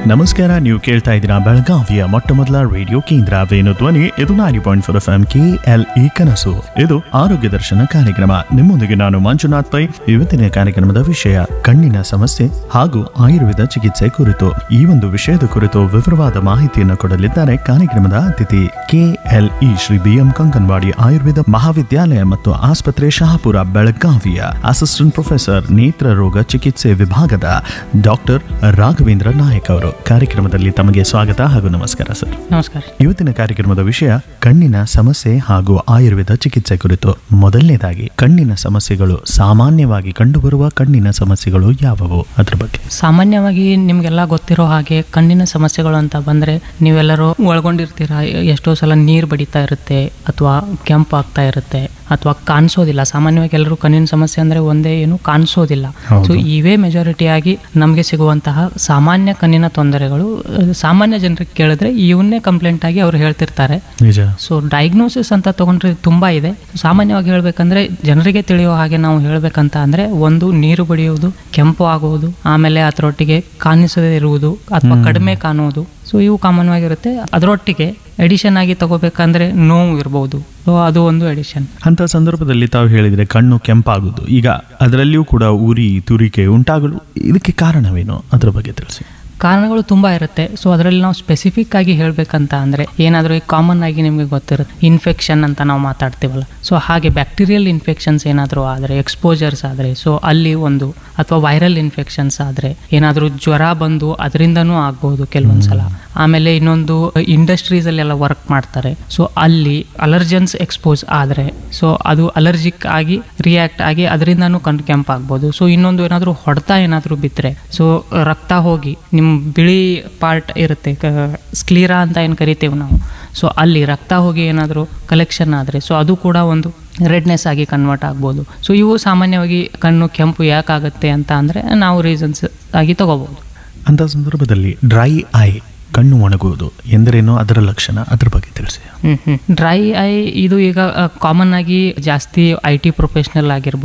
ನಮಸ್ಕಾರ ನೀವು ಕೇಳ್ತಾ ಇದ್ದೀರಾ ಬೆಳಗಾವಿಯ ಮೊಟ್ಟ ಮೊದಲ ರೇಡಿಯೋ ಕೇಂದ್ರ ವೇಣು ಧ್ವನಿ ಇದು ನಾರಿ point four F M K L E ಕನಸು ಇದು ಆರೋಗ್ಯ ದರ್ಶನ ಕಾರ್ಯಕ್ರಮ ನಿಮ್ಮೊಂದಿಗೆ ನಾನು ಮಂಜುನಾಥ್ ಪೈ ಇವತ್ತಿನ ಕಾರ್ಯಕ್ರಮದ ವಿಷಯ ಕಣ್ಣಿನ ಸಮಸ್ಯೆ ಹಾಗೂ ಆಯುರ್ವೇದ ಚಿಕಿತ್ಸೆ ಕುರಿತು ಈ ಒಂದು ವಿಷಯದ ಕುರಿತು ವಿವರವಾದ ಮಾಹಿತಿಯನ್ನು ಕೊಡಲಿದ್ದಾರೆ ಕಾರ್ಯಕ್ರಮದ ಅತಿಥಿ K L E Shri B M Kankanwadi Ayurveda ಮಹಾವಿದ್ಯಾಲಯ ಮತ್ತು ಆಸ್ಪತ್ರೆ ಶಹಾಪುರ ಬೆಳಗಾವಿಯ ಅಸಿಸ್ಟೆಂಟ್ ಪ್ರೊಫೆಸರ್ ನೇತ್ರ ರೋಗ ಚಿಕಿತ್ಸೆ ವಿಭಾಗದ ಡಾಕ್ಟರ್ ರಾಘವೇಂದ್ರ ನಾಯಕ್ ಅವರು ಕಾರ್ಯಕ್ರಮದಲ್ಲಿ ತಮಗೆ ಸ್ವಾಗತ ಹಾಗೂ ನಮಸ್ಕಾರ ಸರ್ ನಮಸ್ಕಾರ ಇವತ್ತಿನ ಕಾರ್ಯಕ್ರಮದ ವಿಷಯ ಕಣ್ಣಿನ ಸಮಸ್ಯೆ ಹಾಗೂ ಆಯುರ್ವೇದ ಚಿಕಿತ್ಸೆ ಕುರಿತು ಮೊದಲನೇದಾಗಿ ಕಣ್ಣಿನ ಸಮಸ್ಯೆಗಳು ಸಾಮಾನ್ಯವಾಗಿ ಕಂಡುಬರುವ ಕಣ್ಣಿನ ಸಮಸ್ಯೆಗಳು ಯಾವುವು ಅದ್ರ ಬಗ್ಗೆ ಸಾಮಾನ್ಯವಾಗಿ ನಿಮಗೆಲ್ಲ ಗೊತ್ತಿರೋ ಹಾಗೆ ಕಣ್ಣಿನ ಸಮಸ್ಯೆಗಳು ಅಂತ ಬಂದರೆ ನೀವೆಲ್ಲರೂ ಒಳಗೊಂಡಿರ್ತೀರಾ ಎಷ್ಟೋ ಸಲ ನೀರು ಬಡಿತಾ ಇರುತ್ತೆ ಅಥವಾ ಕೆಂಪು ಆಗ್ತಾ ಇರುತ್ತೆ ಅಥವಾ ಕಾಣಿಸೋದಿಲ್ಲ ಸಾಮಾನ್ಯವಾಗಿ ಎಲ್ಲರೂ ಕಣ್ಣಿನ ಸಮಸ್ಯೆ ಅಂದರೆ ಒಂದೇ ಏನು ಕಾಣಿಸೋದಿಲ್ಲ ಹೌದು. ಸೊ ಇವೇ ಮೆಜಾರಿಟಿ ಆಗಿ ನಮಗೆ ಸಿಗುವಂತಹ ಸಾಮಾನ್ಯ ಕಣ್ಣಿನ ತೊಂದರೆಗಳು ಅಹ್, ಸಾಮಾನ್ಯ ಜನರಿಗೆ ಕೇಳಿದ್ರೆ ಇವನ್ನೇ ಕಂಪ್ಲೇಂಟ್ ಆಗಿ ಅವ್ರು ಹೇಳ್ತಿರ್ತಾರೆ ನಿಜ ಸೊ ಡಯಾಗ್ನೋಸಿಸ್ ಅಂತ ತಗೊಂಡ್ರೆ ತುಂಬ ಇದೆ ಸಾಮಾನ್ಯವಾಗಿ ಹೇಳಬೇಕಂದ್ರೆ ಜನರಿಗೆ ತಿಳಿಯೋ ಹಾಗೆ ನಾವು ಹೇಳಬೇಕಂತ ಅಂದರೆ ಒಂದು ನೀರು ಬಡಿಯುವುದು ಕೆಂಪು ಆಗುವುದು ಆಮೇಲೆ ಅದರೊಟ್ಟಿಗೆ ಕಾಣಿಸದೇ ಇರುವುದು ಅಥವಾ ಕಡಿಮೆ ಕಾಣುವುದು ಸೊ ಇವು ಕಾಮನ್ ಆಗಿರುತ್ತೆ ಅದರೊಟ್ಟಿಗೆ ಎಡಿಷನ್ ಆಗಿ ತಗೋಬೇಕಂದ್ರೆ ನೋವು ಇರ್ಬೋದು ಸೊ ಅದು ಒಂದು ಎಡಿಷನ್ ಅಂತ ಸಂದರ್ಭದಲ್ಲಿ ತಾವು ಹೇಳಿದ್ರೆ ಕಣ್ಣು ಕೆಂಪಾಗುವುದು ಈಗ ಅದರಲ್ಲಿಯೂ ಕೂಡ ಉರಿ ತುರಿಕೆ ಉಂಟಾಗಲು ಇದಕ್ಕೆ ಕಾರಣವೇನು ಅದರ ಬಗ್ಗೆ ತಿಳಿಸಿ ಕಾರಣಗಳು ತುಂಬ ಇರುತ್ತೆ ಸೊ ಅದರಲ್ಲಿ ನಾವು ಸ್ಪೆಸಿಫಿಕ್ ಆಗಿ ಹೇಳಬೇಕಂತ ಅಂದರೆ ಏನಾದರೂ ಈಗ ಕಾಮನ್ ಆಗಿ ನಿಮಗೆ ಗೊತ್ತಿರುತ್ತೆ ಇನ್ಫೆಕ್ಷನ್ ಅಂತ ನಾವು ಮಾತಾಡ್ತೀವಲ್ಲ ಸೊ ಹಾಗೆ ಬ್ಯಾಕ್ಟೀರಿಯಲ್ ಇನ್ಫೆಕ್ಷನ್ಸ್ ಏನಾದರೂ ಆದರೆ ಎಕ್ಸ್ಪೋಜರ್ಸ್ ಆದರೆ ಸೊ ಅಲ್ಲಿ ಒಂದು ಅಥವಾ ವೈರಲ್ ಇನ್ಫೆಕ್ಷನ್ಸ್ ಆದರೆ ಏನಾದರೂ ಜ್ವರ ಬಂದು ಅದರಿಂದನೂ ಆಗ್ಬೋದು ಕೆಲವೊಂದು ಸಲ ಆಮೇಲೆ ಇನ್ನೊಂದು ಇಂಡಸ್ಟ್ರೀಸಲ್ಲೆಲ್ಲ ವರ್ಕ್ ಮಾಡ್ತಾರೆ ಸೊ ಅಲ್ಲಿ ಅಲರ್ಜನ್ಸ್ ಎಕ್ಸ್ಪೋಸ್ ಆದರೆ ಸೊ ಅದು ಅಲರ್ಜಿಕ್ ಆಗಿ ರಿಯಾಕ್ಟ್ ಆಗಿ ಅದರಿಂದನೂ ಕಣ್ಣು ಕೆಂಪಾಗ್ಬೋದು ಸೊ ಇನ್ನೊಂದು ಏನಾದರೂ ಹೊಡೆತ ಏನಾದರೂ ಬಿದ್ದರೆ ಸೊ ರಕ್ತ ಹೋಗಿ ನಿಮ್ಮ ಬಿಳಿ ಪಾರ್ಟ್ ಇರುತ್ತೆ ಸ್ಕ್ಲೀರಾ ಅಂತ ಏನು ಕರಿತೀವಿ ನಾವು ಸೊ ಅಲ್ಲಿ ರಕ್ತ ಹೋಗಿ ಏನಾದರೂ ಕಲೆಕ್ಷನ್ ಆದರೆ ಸೊ ಅದು ಕೂಡ ಒಂದು ರೆಡ್ನೆಸ್ ಆಗಿ ಕನ್ವರ್ಟ್ ಆಗ್ಬೋದು ಸೊ ಇವು ಸಾಮಾನ್ಯವಾಗಿ ಕಣ್ಣು ಕೆಂಪು ಯಾಕಾಗುತ್ತೆ ಅಂತ ಅಂದರೆ ನಾವು ರೀಸನ್ಸ್ ಆಗಿ ತಗೋಬೋದು ಅಂತ ಸಂದರ್ಭದಲ್ಲಿ ಡ್ರೈ ಐ ಕಣ್ಣು ಒಣಗುವುದು ಎಂದರೇನು ಅದರ ಲಕ್ಷಣ ಅದರ ಬಗ್ಗೆ ತಿಳಿಸಿ ಡ್ರೈ ಐ ಇದು ಈಗ ಕಾಮನ್ ಆಗಿ ಜಾಸ್ತಿ ಐ ಟಿ ಪ್ರೊಫೆಷ್ನಲ್ ಆಗಿರ್ಬೋದು